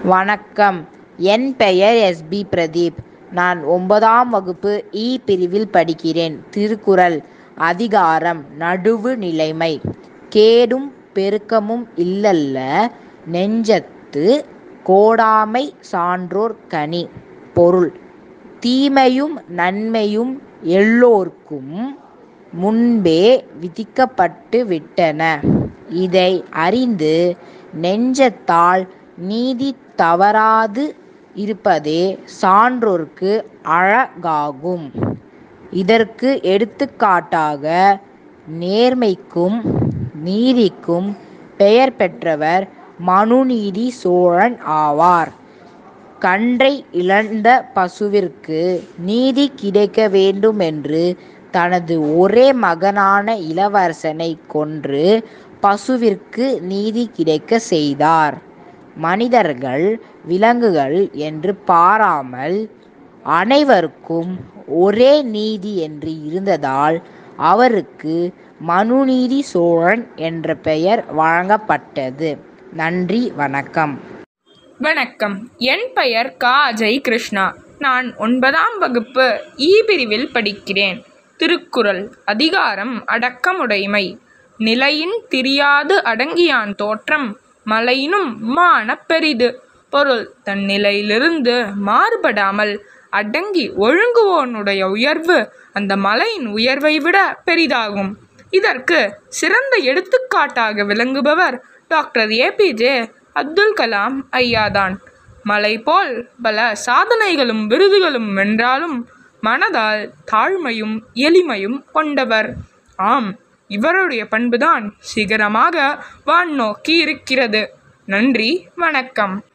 வணக்கம் என் பெயர் S B Pradeep நான் ஒன்பதாம் வகுப்பு இ பிரிவில் படிக்கிறேன் திருக்குறள் அதிகாரம் நடுவு நிலைமை கேடும் பெருக்கமும் இல்லல்ல நெஞ்சத்து கோடாமை சான்றோர் கனி பொருள் தீமையும் நன்மையும் எல்லோர்க்கும் முன்பே விதிக்கப்பட்டு விட்டன இதை அறிந்து நெஞ்சத்தால் நீதி தவறாது இருப்பதே சான்றோர்க்கு அழகாகும் இதற்கு எடுத்துக்காட்டாக நேர்மைக்கும் நீதிக்கும் பெயர் பெற்றவர் மனுநீதி சோழன் ஆவார் கன்றை இழந்த பசுவிற்கு நீதி கிடைக்க வேண்டுமென்று தனது ஒரே மகனான இளவரசனை கொன்று பசுவிற்கு நீதி கிடைக்க செய்தார் மனிதர்கள் விலங்குகள் என்று பாராமல் அனைவருக்கும் ஒரே நீதி என்று இருந்ததால் அவருக்கு மனுநீதி சோழன் என்ற பெயர் வழங்கப்பட்டது நன்றி வணக்கம் வணக்கம் என் பெயர் கா அஜய் கிருஷ்ணா நான் ஒன்பதாம் வகுப்பு இ பிரிவில் படிக்கிறேன் திருக்குறள் அதிகாரம் அடக்கமுடைமை நிலையின் திரியாது அடங்கியான் தோற்றம் மலையினும் மானப் பெரிது பொருள் தன் நிலையிலிருந்து மாறுபடாமல் அடங்கி ஒழுங்குவோனுடைய உயர்வு அந்த மலையின் உயர்வை விட பெரிதாகும் இதற்கு சிறந்த எடுத்துக்காட்டாக விளங்குபவர் டாக்டர் ஏபிஜே அப்துல் கலாம் ஐயாதான் மலை போல் பல சாதனைகளும் விருதுகளும் வென்றாலும் மனதால் தாழ்மையும் எளிமையும் கொண்டவர் ஆம் இவருடைய பண்புதான் சிகரமாக வான் நோக்கி இருக்கிறது நன்றி வணக்கம்